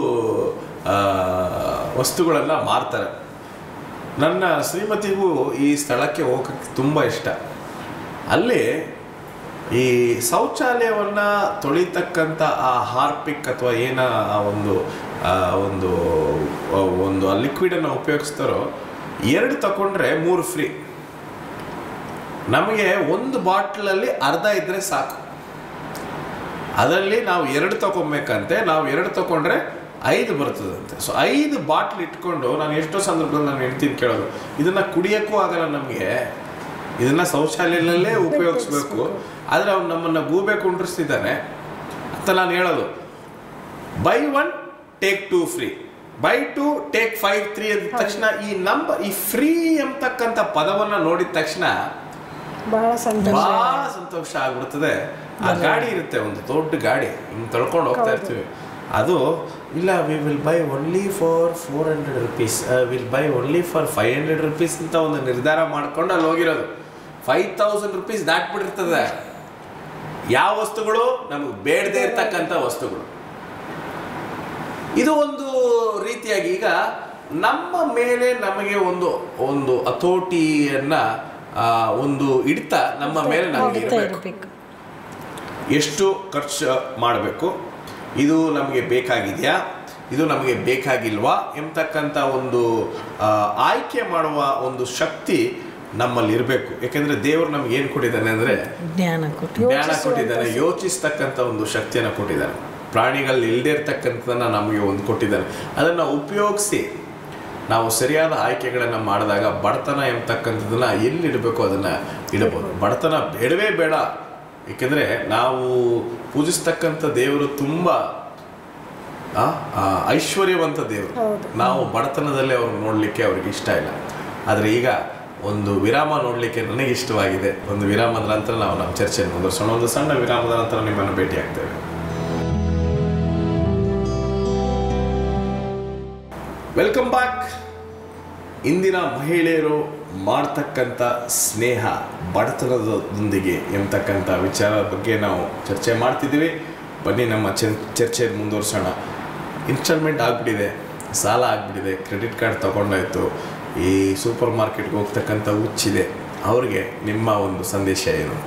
ವಸ್ತುಗಳೆಲ್ಲ ಮಾರ್ತಾರೆ ನನ್ನ ಶ್ರೀಮತಿಗೂ ಈ ಸ್ಥಳಕ್ಕೆ ಹೋಗಕ್ಕೆ ತುಂಬ ಇಷ್ಟ ಅಲ್ಲಿ ಈ ಶೌಚಾಲಯವನ್ನು ತೊಳಿತಕ್ಕಂಥ ಆ ಹಾರ್ಪಿಕ್ ಅಥವಾ ಏನ ಆ ಒಂದು ಆ ಒಂದು ಆ ಒಂದು ಲಿಕ್ವಿಡನ್ನು ಉಪಯೋಗಿಸ್ತಾರೋ ಎರಡು ತಗೊಂಡ್ರೆ ಮೂರು ಫ್ರೀ ನಮಗೆ ಒಂದು ಬಾಟ್ಲಲ್ಲಿ ಅರ್ಧ ಇದ್ರೆ ಸಾಕು ಅದರಲ್ಲಿ ನಾವು ಎರಡು ತಗೊಬೇಕಂತೆ ನಾವು ಎರಡು ತಗೊಂಡ್ರೆ ಐದು ಬರ್ತದಂತೆ ಸೊ ಐದು ಬಾಟ್ಲ್ ಇಟ್ಕೊಂಡು ನಾನು ಎಷ್ಟೋ ಸಂದರ್ಭದಲ್ಲಿ ನಾನು ಹೇಳ್ತೀನಿ ಕೇಳೋದು ಇದನ್ನ ಕುಡಿಯೋಕ್ಕೂ ಆಗಲ್ಲ ನಮಗೆ ಇದನ್ನ ಶೌಚಾಲಯದಲ್ಲೇ ಉಪಯೋಗಿಸ್ಬೇಕು ಆದರೆ ಅವ್ನು ನಮ್ಮನ್ನು ಗೂಬೆ ಕುಂಡ್ರಿಸ್ತಿದ್ದಾನೆ ಅಂತ ನಾನು ಹೇಳೋದು buy one take two free buy two take five three ಅಂದ ತಕ್ಷಣ ಈ ನಂಬರ್ ಈ ಫ್ರೀ ಎಂಬತಕ್ಕಂಥ ಪದವನ್ನು ನೋಡಿದ ತಕ್ಷಣ ಬಹಳ ಸಂತೋಷ ಬಹಳ ಸಂತೋಷ ಆಗ್ಬಿಡ್ತದೆ ಆ ಗಾಡಿ ಇರುತ್ತೆ ಒಂದು ದೊಡ್ಡ ಗಾಡಿ ಹಿಂಗೆ ತಳ್ಕೊಂಡು ಹೋಗ್ತಾ ಇರ್ತೀವಿ ಅದು ಇಲ್ಲ we will buy only for four hundred rupees will buy only for five hundred rupees ಅಂತ ಒಂದು ನಿರ್ಧಾರ ಮಾಡ್ಕೊಂಡು ಅಲ್ಲಿ ಹೋಗಿರೋದು ಫೈವ್ ತೌಸಂಡ್ ರುಪೀಸ್ ದಾಟ್ಬಿಟ್ಟಿರ್ತದೆ ಯಾವ ವಸ್ತುಗಳು ನಮಗೆ ಬೇಡದೇ ಇರ್ತಕ್ಕಂಥ ವಸ್ತುಗಳು ಇದು ಒಂದು ರೀತಿಯಾಗಿ ಈಗ ನಮ್ಮ ಮೇಲೆ ನಮಗೆ ಒಂದು ಒಂದು ಹತೋಟಿಯನ್ನ ಆ, ಒಂದು ಹಿಡಿತ ನಮ್ಮ ಮೇಲೆ ನಮಗೆ ಹಿಡಿತ ಇರಬೇಕು ಇರಬೇಕು ಎಷ್ಟು ಖರ್ಚು ಮಾಡಬೇಕು ಇದು ನಮಗೆ ಬೇಕಾಗಿದೆಯಾ ಇದು ನಮಗೆ ಬೇಕಾಗಿಲ್ವಾ ಎಂಬತಕ್ಕಂಥ ಒಂದು ಆ, ಆಯ್ಕೆ ಮಾಡುವ ಒಂದು ಶಕ್ತಿ ನಮ್ಮಲ್ಲಿ ಇರಬೇಕು ಯಾಕೆಂದ್ರೆ ದೇವರು ನಮ್ಗೆ ಏನು ಕೊಟ್ಟಿದ್ದಾನೆ ಅಂದರೆ ಜ್ಞಾನ ಕೊಟ್ಟು ಜ್ಞಾನ ಕೊಟ್ಟಿದ್ದಾನೆ ಯೋಚಿಸ್ತಕ್ಕಂಥ ಒಂದು ಶಕ್ತಿಯನ್ನು ಕೊಟ್ಟಿದ್ದಾನೆ ಪ್ರಾಣಿಗಳಲ್ಲಿ ಇಲ್ಲದೆ ಇರ್ತಕ್ಕಂಥದ್ದನ್ನು ನಮಗೆ ಒಂದು ಕೊಟ್ಟಿದ್ದಾನೆ ಅದನ್ನು ಉಪಯೋಗಿಸಿ ನಾವು ಸರಿಯಾದ ಆಯ್ಕೆಗಳನ್ನು ಮಾಡಿದಾಗ ಬಡತನ ಎಂಬತಕ್ಕಂಥದ್ದನ್ನ ಎಲ್ಲಿಡಬೇಕು ಅದನ್ನು ಇಡಬಹುದು ಬಡತನ ಬೇಡವೇ ಬೇಡ ಏಕೆಂದರೆ ನಾವು ಪೂಜಿಸ್ತಕ್ಕಂಥ ದೇವರು ತುಂಬ ಆ, ಆ, ಐಶ್ವರ್ಯವಂತ ದೇವರು ಹೌದು. ನಾವು ಬಡತನದಲ್ಲಿ ಅವ್ರು ನೋಡಲಿಕ್ಕೆ ಅವ್ರಿಗೆ ಇಷ್ಟ ಇಲ್ಲ ಆದರೆ ಈಗ ಒಂದು ವಿರಾಮ ನೋಡಲಿಕ್ಕೆ ನನಗೆ ಇಷ್ಟವಾಗಿದೆ ಒಂದು ವಿರಾಮದ ನಂತರ ನಾವು ನಮ್ಮ ಚರ್ಚೆಯನ್ನು ಮುಂದುವರಿಸೋಣ ಒಂದು ಸಣ್ಣ ವಿರಾಮದ ನಂತರ ನಿಮ್ಮನ್ನು ಭೇಟಿ ಆಗ್ತೇವೆ ವೆಲ್ಕಮ್ ಬ್ಯಾಕ್ ಇಂದಿನ ಮಹಿಳೆಯರು ಮಾಡ್ತಕ್ಕಂಥ ಸ್ನೇಹ ಬಡತನದೊಂದಿಗೆ ಎಂಬತಕ್ಕಂಥ ವಿಚಾರದ ಬಗ್ಗೆ ನಾವು ಚರ್ಚೆ ಮಾಡ್ತಿದ್ದೀವಿ ಬನ್ನಿ ನಮ್ಮ ಚರ್ ಚರ್ಚೆ ಮುಂದುವರ್ಸೋಣ ಇನ್ಸ್ಟಾಲ್ಮೆಂಟ್ ಆಗಿಬಿಟ್ಟಿದೆ ಸಾಲ ಆಗಿಬಿಟ್ಟಿದೆ ಕ್ರೆಡಿಟ್ ಕಾರ್ಡ್ ತಗೊಂಡಾಯ್ತು ಈ ಸೂಪರ್ ಮಾರ್ಕೆಟ್ಗೆ ಹೋಗ್ತಕ್ಕಂಥ ಹುಚ್ಚಿದೆ ಅವ್ರಿಗೆ ನಿಮ್ಮ ಒಂದು ಸಂದೇಶ ಏನು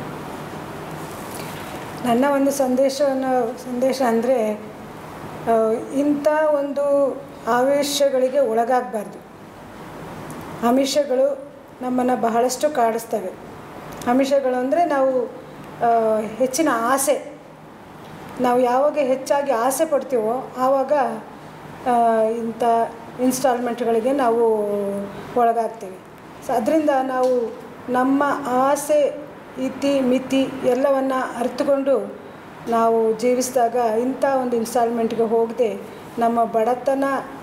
ನನ್ನ ಒಂದು ಸಂದೇಶವನ್ನು ಸಂದೇಶ ಅಂದರೆ ಇಂಥ ಒಂದು ಆವೇಶಗಳಿಗೆ ಒಳಗಾಗಬಾರ್ದು ಆಮಿಷಗಳು ನಮ್ಮನ್ನು ಬಹಳಷ್ಟು ಕಾಡಿಸ್ತವೆ ಆಮಿಷಗಳು ಅಂದರೆ ನಾವು ಆ, ಹೆಚ್ಚಿನ ಆಸೆ ನಾವು ಯಾವಾಗ ಹೆಚ್ಚಾಗಿ ಆಸೆ ಪಡ್ತೀವೋ ಆವಾಗ ಆ, ಇಂಥ ಇನ್ಸ್ಟಾಲ್ಮೆಂಟ್ಗಳಿಗೆ ನಾವು ಒಳಗಾಗ್ತೀವಿ ಸೊ ಅದರಿಂದ ನಾವು ನಮ್ಮ ಆಸೆ ಇತಿ ಮಿತಿ ಎಲ್ಲವನ್ನು ಅರಿತುಕೊಂಡು ನಾವು ಜೀವಿಸಿದಾಗ ಇಂಥ ಒಂದು ಇನ್ಸ್ಟಾಲ್ಮೆಂಟ್ಗೆ ಹೋಗದೆ ನಮ್ಮ ಬಡತನ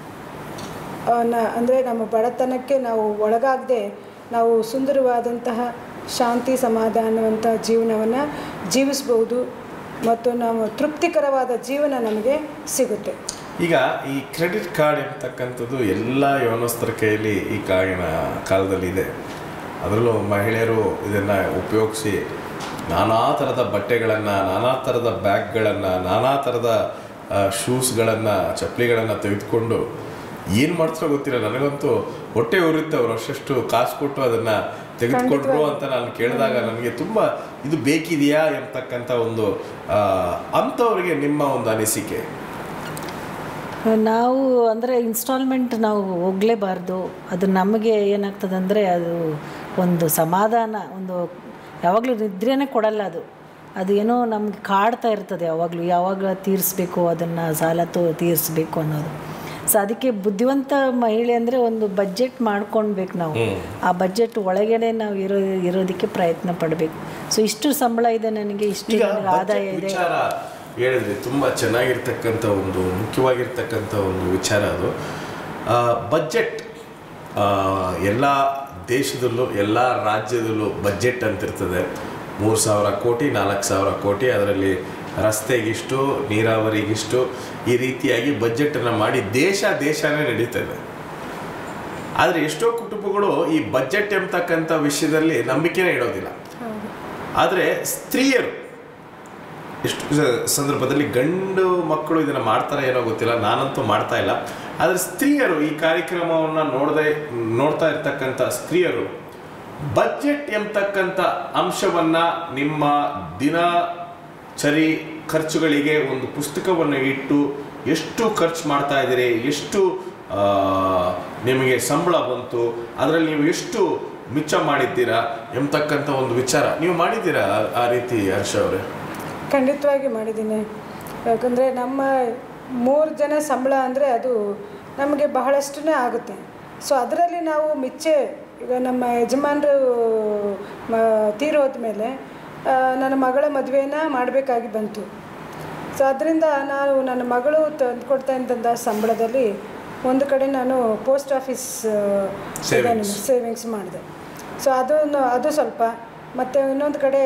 ಅಂದರೆ ನಮ್ಮ ಬಡತನಕ್ಕೆ ನಾವು ಒಳಗಾಗದೆ ನಾವು ಸುಂದರವಾದಂತಹ ಶಾಂತಿ ಸಮಾಧಾನವಂತ ಜೀವನವನ್ನು ಜೀವಿಸ್ಬೋದು ಮತ್ತು ನಾವು ತೃಪ್ತಿಕರವಾದ ಜೀವನ ನಮಗೆ ಸಿಗುತ್ತೆ ಈಗ ಈ ಕ್ರೆಡಿಟ್ ಕಾರ್ಡ್ ಎಂಬತಕ್ಕಂಥದ್ದು ಎಲ್ಲ ಯವನಸ್ಥರ ಕೈಯಲ್ಲಿ ಈ ಕಾಗಿನ ಕಾಲದಲ್ಲಿ ಇದೆ ಅದರಲ್ಲೂ ಮಹಿಳೆಯರು ಇದನ್ನು ಉಪಯೋಗಿಸಿ ನಾನಾ ಥರದ ಬಟ್ಟೆಗಳನ್ನು ನಾನಾ ಥರದ ಬ್ಯಾಗ್ಗಳನ್ನು ನಾನಾ ಥರದ ಶೂಸ್ಗಳನ್ನು ಚಪ್ಪಲಿಗಳನ್ನು ತೆಗೆದುಕೊಂಡು ಏನು ಮಾಡ್ತಾರೋ ಗೊತ್ತಿಲ್ಲ ನನಗಂತೂ ಹೊಟ್ಟೆ ಉರಿಯುತ್ತೆ ಅವ್ರು ಅಷ್ಟು ಕಾಸು ಕೊಟ್ಟು ಅದನ್ನು ತೆಗೆದುಕೊಂಡ್ರು ಅಂತ ನಾನು ಕೇಳಿದಾಗ ನನಗೆ ತುಂಬ ಇದು ಬೇಕಿದೆಯಾ ಎಂಬತಕ್ಕಂಥ ಒಂದು ಆ, ಅಂಥವ್ರಿಗೆ ನಿಮ್ಮ ಒಂದು ಅನಿಸಿಕೆ ನಾವು ಅಂದರೆ ಇನ್ಸ್ಟಾಲ್ಮೆಂಟ್ ನಾವು ಹೋಗಲೇಬಾರ್ದು ಅದು ನಮಗೆ ಏನಾಗ್ತದೆ ಅಂದರೆ ಅದು ಒಂದು ಸಮಾಧಾನ ಒಂದು ಯಾವಾಗಲೂ ನಿದ್ರೆನೇ ಕೊಡಲ್ಲ ಅದು ಅದು ಏನೋ ನಮ್ಗೆ ಕಾಡ್ತಾ ಇರ್ತದೆ ಯಾವಾಗಲೂ ಯಾವಾಗ ತೀರಿಸ್ಬೇಕು ಅದನ್ನು ಸಾಲ ತೋ ತೀರಿಸ್ಬೇಕು ಅನ್ನೋದು ಸೊ ಅದಕ್ಕೆ ಬುದ್ಧಿವಂತ ಮಹಿಳೆ ಅಂದರೆ ಒಂದು ಬಜೆಟ್ ಮಾಡ್ಕೊಳ್ಬೇಕು ನಾವು ಆ ಬಜೆಟ್ ಒಳಗಡೆ ನಾವು ಇರೋ ಇರೋದಕ್ಕೆ ಪ್ರಯತ್ನ ಪಡಬೇಕು ಸೊ ಇಷ್ಟು ಸಂಬಳ ಇದೆ ನನಗೆ ಇಷ್ಟು ಈಗ ನನಗೆ ಆದಾಯ budget ಇದೆ ವಿಚಾರ ಹೇಳಿದ್ರಿ ತುಂಬ ಚೆನ್ನಾಗಿರ್ತಕ್ಕಂಥ ಒಂದು ಮುಖ್ಯವಾಗಿರ್ತಕ್ಕಂಥ ಒಂದು ವಿಚಾರ ಅದು ಬಜೆಟ್ ಎಲ್ಲ ದೇಶದಲ್ಲೂ ಎಲ್ಲ ರಾಜ್ಯದಲ್ಲೂ ಬಜೆಟ್ ಅಂತಿರ್ತದೆ ಮೂರು ಸಾವಿರ ಕೋಟಿ ನಾಲ್ಕು ಸಾವಿರ ಕೋಟಿ ಅದರಲ್ಲಿ ರಸ್ತೆಗಿಷ್ಟು ನೀರಾವರಿಗಿಷ್ಟು ಈ ರೀತಿಯಾಗಿ ಬಜೆಟನ್ನು ಮಾಡಿ ದೇಶ ದೇಶನೇ ನಡೀತದೆ ಆದರೆ ಎಷ್ಟೋ ಕುಟುಂಬಗಳು ಈ ಬಜೆಟ್ ಎಂಬತಕ್ಕಂಥ ವಿಷಯದಲ್ಲಿ ನಂಬಿಕೆನೇ ಇಡೋದಿಲ್ಲ ಆದರೆ ಸ್ತ್ರೀಯರು ಎಷ್ಟು ಸ- ಸಂದರ್ಭದಲ್ಲಿ ಗಂಡು ಮಕ್ಕಳು ಇದನ್ನು ಮಾಡ್ತಾರೆ ಏನೋ ಗೊತ್ತಿಲ್ಲ ನಾನಂತೂ ಮಾಡ್ತಾ ಇಲ್ಲ ಆದರೆ ಸ್ತ್ರೀಯರು ಈ ಕಾರ್ಯಕ್ರಮವನ್ನು ನೋಡದೆ ನೋಡ್ತಾ ಇರ್ತಕ್ಕಂಥ ಸ್ತ್ರೀಯರು ಬಜೆಟ್ ಎಂಬತಕ್ಕಂಥ ಅಂಶವನ್ನು ನಿಮ್ಮ ದಿನಚರಿ ಖರ್ಚುಗಳಿಗೆ ಒಂದು ಪುಸ್ತಕವನ್ನು ಇಟ್ಟು ಎಷ್ಟು ಖರ್ಚು ಮಾಡ್ತಾ ಇದ್ದೀರಿ ಎಷ್ಟು ಆ, ನಿಮಗೆ ಸಂಬಳ ಬಂತು ಅದರಲ್ಲಿ ನೀವು ಎಷ್ಟು ಮಿಚ್ಚ ಮಾಡಿದ್ದೀರಾ ಎಂಬತಕ್ಕಂಥ ಒಂದು ವಿಚಾರ ನೀವು ಮಾಡಿದ್ದೀರಾ ಆ- ಆ ರೀತಿ ಹರ್ಷ ಅವರೇ ಖಂಡಿತವಾಗಿ ಮಾಡಿದ್ದೀನಿ ಯಾಕಂದರೆ ನಮ್ಮ ಮೂರು ಜನ ಸಂಬಳ ಅಂದರೆ ಅದು ನಮಗೆ ಬಹಳಷ್ಟೇ ಆಗುತ್ತೆ ಸೊ ಅದರಲ್ಲಿ ನಾವು ಮಿಚ್ಚೆ ಈಗ ನಮ್ಮ ಯಜಮಾನರು ತೀರೋದ ಮೇಲೆ ನನ್ನ ಮಗಳ ಮದುವೆನ ಮಾಡಬೇಕಾಗಿ ಬಂತು ಸೊ ಅದರಿಂದ ನಾನು ನನ್ನ ಮಗಳು ತಂದುಕೊಡ್ತಾ ಇದ್ದಂಥ ಸಂಬಳದಲ್ಲಿ ಒಂದು ಕಡೆ ನಾನು ಪೋಸ್ಟ್ ಆಫೀಸ್ Savings. ಸೇವಿಂಗ್ಸ್ ಮಾಡಿದೆ ಸೊ ಅದನ್ನು ಅದು ಸ್ವಲ್ಪ ಮತ್ತು ಇನ್ನೊಂದು ಕಡೆ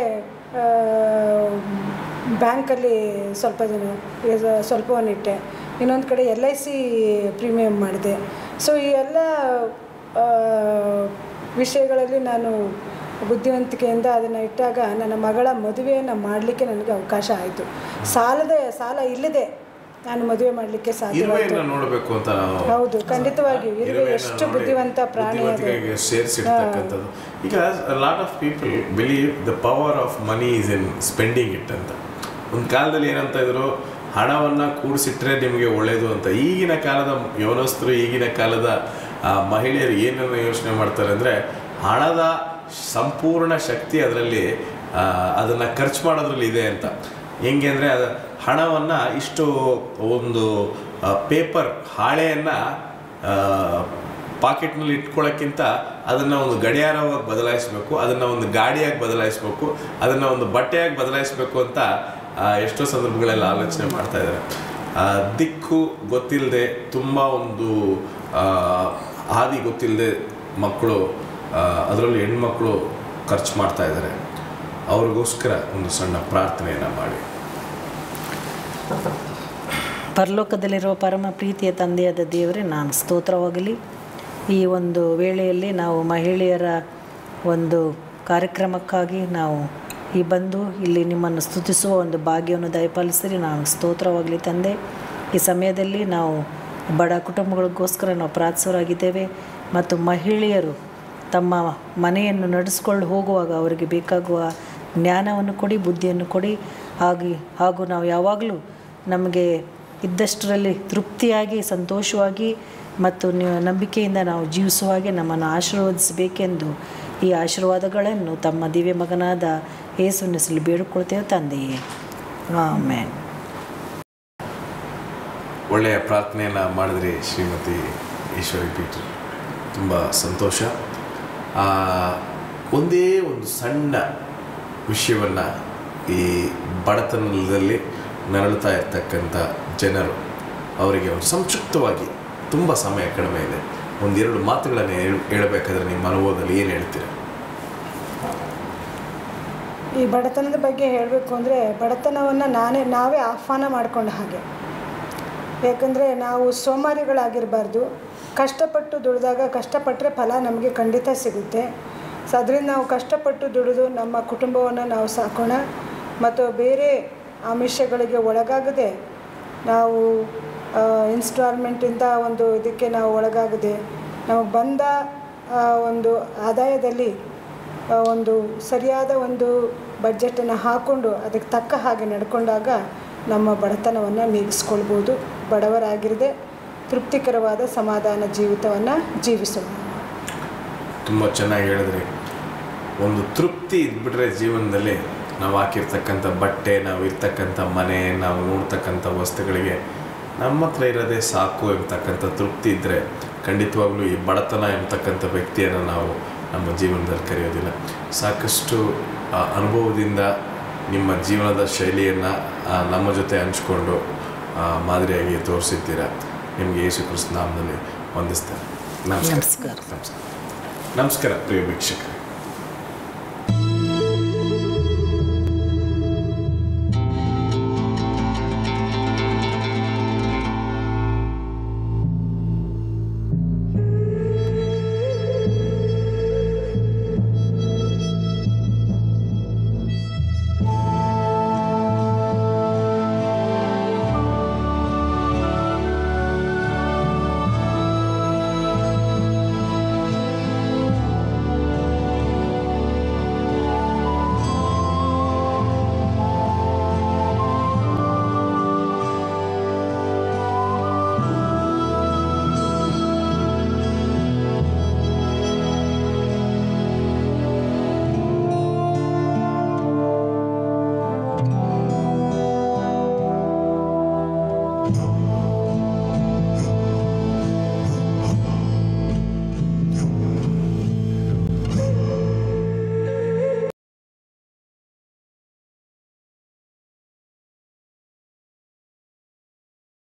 ಬ್ಯಾಂಕಲ್ಲಿ ಸ್ವಲ್ಪ ದಿನ ಇದು ಸ್ವಲ್ಪವನ್ನಿಟ್ಟೆ ಇನ್ನೊಂದು ಕಡೆ ಎಲ್ ಐ ಸಿ ಪ್ರೀಮಿಯಮ್ ಮಾಡಿದೆ ಸೊ ಈ ಎಲ್ಲ ಆ, ವಿಷಯಗಳಲ್ಲಿ ನಾನು ಬುದ್ಧಿವಂತಿಕೆಯಿಂದ ಅದನ್ನು ಇಟ್ಟಾಗ ನನ್ನ ಮಗಳ ಮದುವೆಯನ್ನು ಮಾಡಲಿಕ್ಕೆ ನನಗೆ ಅವಕಾಶ ಆಯಿತು ಸಾಲದ ಸಾಲ ಇಲ್ಲದೆ ನಾನು ಮದುವೆ ಮಾಡಲಿಕ್ಕೆ ಸಾಧ್ಯವಾಯಿತು ಇರುವೆಯನ್ನ ನೋಡಬೇಕು ಅಂತ ನಾವು ಹೌದು ಖಂಡಿತವಾಗಿಯೂ ಇರುವೆ ಇರುವೆಯನ್ನ ಎಷ್ಟು ನೋಡಿ ಬುದ್ಧಿವಂತ ಪ್ರಾಣಿ ಅದು ಬುದ್ಧಿವಂತಿಕೆಗೆ ಸೇರಿಸಿರ್ತಕ್ಕಂಥದ್ದು ಈಗ lot of people believe the power of money is in spending it ಅಂತ ಒಂದು ಕಾಲದಲ್ಲಿ ಏನಂತ ಇದ್ರು ಹಣವನ್ನು ಕೂಡಿಸಿಟ್ರೆ ನಿಮಗೆ ಒಳ್ಳೆಯದು ಅಂತ ಈಗಿನ ಕಾಲದ ಯವನಸ್ಥರು ಈಗಿನ ಕಾಲದ ಆ, ಮಹಿಳೆಯರು ಏನನ್ನು ಯೋಚನೆ ಮಾಡ್ತಾರೆ ಅಂದರೆ ಹಣದ ಸಂಪೂರ್ಣ ಶಕ್ತಿ ಅದರಲ್ಲಿ ಅದನ್ನು ಖರ್ಚು ಮಾಡೋದ್ರಲ್ಲಿ ಇದೆ ಅಂತ ಹೆಂಗೆ ಅಂದರೆ ಅದು ಹಣವನ್ನು ಇಷ್ಟು ಒಂದು ಪೇಪರ್ ಹಾಳೆಯನ್ನು ಪಾಕೆಟ್ನಲ್ಲಿ ಇಟ್ಕೊಳ್ಳೋಕ್ಕಿಂತ ಅದನ್ನು ಒಂದು ಗಡಿಯಾರವಾಗಿ ಬದಲಾಯಿಸಬೇಕು ಅದನ್ನು ಒಂದು ಗಾಡಿಯಾಗಿ ಬದಲಾಯಿಸಬೇಕು ಅದನ್ನು ಒಂದು ಬಟ್ಟೆಯಾಗಿ ಬದಲಾಯಿಸಬೇಕು ಅಂತ ಆ, ಎಷ್ಟೋ ಸಂದರ್ಭಗಳಲ್ಲಿ ಆಲೋಚನೆ ಮಾಡ್ತಾ ಇದ್ದಾರೆ ಆ, ದಿಕ್ಕು ಗೊತ್ತಿಲ್ಲದೆ ತುಂಬ ಒಂದು ಆ, ಹಾದಿ ಗೊತ್ತಿಲ್ಲದೆ ಮಕ್ಕಳು ಅದರಲ್ಲೂ ಹೆಣ್ಮಕ್ಳು ಖರ್ಚು ಮಾಡ್ತಾ ಇದ್ದಾರೆ ಅವ್ರಿಗೋಸ್ಕರ ಒಂದು ಸಣ್ಣ ಪ್ರಾರ್ಥನೆಯನ್ನು ಮಾಡಿ ಪರಲೋಕದಲ್ಲಿರುವ ಪರಮ ಪ್ರೀತಿಯ ತಂದೆಯಾದ ದೇವರೇ ನಾನು ಸ್ತೋತ್ರವಾಗಲಿ ಈ ಒಂದು ವೇಳೆಯಲ್ಲಿ ನಾವು ಮಹಿಳೆಯರ ಒಂದು ಕಾರ್ಯಕ್ರಮಕ್ಕಾಗಿ ನಾವು ಈ ಬಂದು ಇಲ್ಲಿ ನಿಮ್ಮನ್ನು ಸ್ತುತಿಸುವ ಒಂದು ಭಾಗ್ಯವನ್ನು ದಯಪಾಲಿಸಿರಿ ನಾನು ಸ್ತೋತ್ರವಾಗಲಿ ತಂದೆ ಈ ಸಮಯದಲ್ಲಿ ನಾವು ಬಡ ಕುಟುಂಬಗಳಿಗೋಸ್ಕರ ನಾವು ಪ್ರಾರ್ಥಿಸೋರಾಗಿದ್ದೇವೆ ಮತ್ತು ಮಹಿಳೆಯರು ತಮ್ಮ ಮನೆಯನ್ನು ನಡೆಸ್ಕೊಂಡು ಹೋಗುವಾಗ ಅವರಿಗೆ ಬೇಕಾಗುವ ಜ್ಞಾನವನ್ನು ಕೊಡಿ ಬುದ್ಧಿಯನ್ನು ಕೊಡಿ ಹಾಗೆ ಹಾಗೂ ನಾವು ಯಾವಾಗಲೂ ನಮಗೆ ಇದ್ದಷ್ಟರಲ್ಲಿ ತೃಪ್ತಿಯಾಗಿ ಸಂತೋಷವಾಗಿ ಮತ್ತು ನೀವು ನಂಬಿಕೆಯಿಂದ ನಾವು ಜೀವಿಸುವ ಹಾಗೆ ನಮ್ಮನ್ನು ಆಶೀರ್ವದಿಸಬೇಕೆಂದು ಈ ಆಶೀರ್ವಾದಗಳನ್ನು ತಮ್ಮ ದಿವ್ಯ ಮಗನಾದ ಯೇಸುವಿನ ಹೆಸರಲ್ಲಿ ಬೇಡಿಕೊಳ್ತೇವೆ ತಂದೆಯೇ ಆಮೇನ್ ಒಳ್ಳೆಯ ಪ್ರಾರ್ಥನೆಯನ್ನು ಮಾಡಿದ್ರಿ ಶ್ರೀಮತಿ ಈಶ್ವರಿ ಪೀಟ್ರು ತುಂಬ ಸಂತೋಷ ಆ, ಒಂದೇ ಒಂದು ಸಣ್ಣ ವಿಷಯವನ್ನು ಈ ಬಡತನದಲ್ಲಿ ನರಳುತ್ತಾ ಇರ್ತಕ್ಕಂಥ ಜನರು ಅವರಿಗೆ ಒಂದು ಸಂಕ್ಷಿಪ್ತವಾಗಿ ತುಂಬ ಸಮಯ ಕಡಿಮೆ ಇದೆ ಒಂದೆರಡು ಮಾತುಗಳನ್ನು ಹೇಳ ಹೇಳಬೇಕಾದ್ರೆ ನಿಮ್ಮ ಅನುಭವದಲ್ಲಿ ಏನು ಹೇಳ್ತೀರಾ ಈ ಬಡತನದ ಬಗ್ಗೆ ಹೇಳಬೇಕು ಅಂದರೆ ಬಡತನವನ್ನು ನಾನೇ ನಾವೇ ಆಹ್ವಾನ ಮಾಡ್ಕೊಂಡ ಹಾಗೆ ಯಾಕಂದರೆ ನಾವು ಸೋಮಾರಿಗಳಾಗಿರಬಾರ್ದು ಕಷ್ಟಪಟ್ಟು ದುಡಿದಾಗ ಕಷ್ಟಪಟ್ಟರೆ ಫಲ ನಮಗೆ ಖಂಡಿತ ಸಿಗುತ್ತೆ ಸೊ ಅದರಿಂದ ನಾವು ಕಷ್ಟಪಟ್ಟು ದುಡಿದು ನಮ್ಮ ಕುಟುಂಬವನ್ನು ನಾವು ಸಾಕೋಣ ಮತ್ತು ಬೇರೆ ಆಮಿಷಗಳಿಗೆ ಒಳಗಾಗದೆ ನಾವು ಇನ್ಸ್ಟಾಲ್ಮೆಂಟಿಂದ ಒಂದು ಇದಕ್ಕೆ ನಾವು ಒಳಗಾಗದೆ ನಮಗೆ ಬಂದ ಆ, ಒಂದು ಆದಾಯದಲ್ಲಿ ಆ, ಒಂದು ಸರಿಯಾದ ಒಂದು ಬಡ್ಜೆಟನ್ನು ಹಾಕ್ಕೊಂಡು ಅದಕ್ಕೆ ತಕ್ಕ ಹಾಗೆ ನಡ್ಕೊಂಡಾಗ ನಮ್ಮ ಬಡತನವನ್ನು ನೀಗಿಸ್ಕೊಳ್ಬೋದು ಬಡವರಾಗಿರದೆ ತೃಪ್ತಿಕರವಾದ ಸಮಾಧಾನ ಜೀವಿತವನ್ನು ಜೀವಿಸೋಣ ತುಂಬ ಚೆನ್ನಾಗಿ ಹೇಳಿದ್ರಿ ಒಂದು ತೃಪ್ತಿ ಇದ್ಬಿಟ್ರೆ ಜೀವನದಲ್ಲಿ ನಾವು ಹಾಕಿರ್ತಕ್ಕಂಥ ಬಟ್ಟೆ ನಾವು ಇರ್ತಕ್ಕಂಥ ಮನೆ ನಾವು ನೋಡ್ತಕ್ಕಂಥ ವಸ್ತುಗಳಿಗೆ ನಮ್ಮ ಹತ್ರ ಇರೋದೇ ಸಾಕು ಎಂಬತಕ್ಕಂಥ ತೃಪ್ತಿ ಇದ್ದರೆ ಖಂಡಿತವಾಗ್ಲೂ ಈ ಬಡತನ ಎಂಬತಕ್ಕಂಥ ವ್ಯಕ್ತಿಯನ್ನು ನಾವು ನಮ್ಮ ಜೀವನದಲ್ಲಿ ಕರೆಯೋದಿಲ್ಲ ಸಾಕಷ್ಟು ಆ, ಅನುಭವದಿಂದ ನಿಮ್ಮ ಜೀವನದ ಶೈಲಿಯನ್ನು ನಮ್ಮ ಜೊತೆ ಹಂಚ್ಕೊಂಡು ಆ, ಮಾದರಿಯಾಗಿ ತೋರಿಸಿದ್ದೀರಾ ನಿಮಗೆ ಯೇಸು ಕ್ರಿಸ್ತ ನಾಮದಲ್ಲಿ ವಂದಿಸ್ತಾರೆ ನಮಸ್ಕಾರ ನಮಸ್ಕಾರ. ನಮಸ್ಕಾರ ನಮಸ್ಕಾರ ಪ್ರಿಯ ವೀಕ್ಷಕರೇ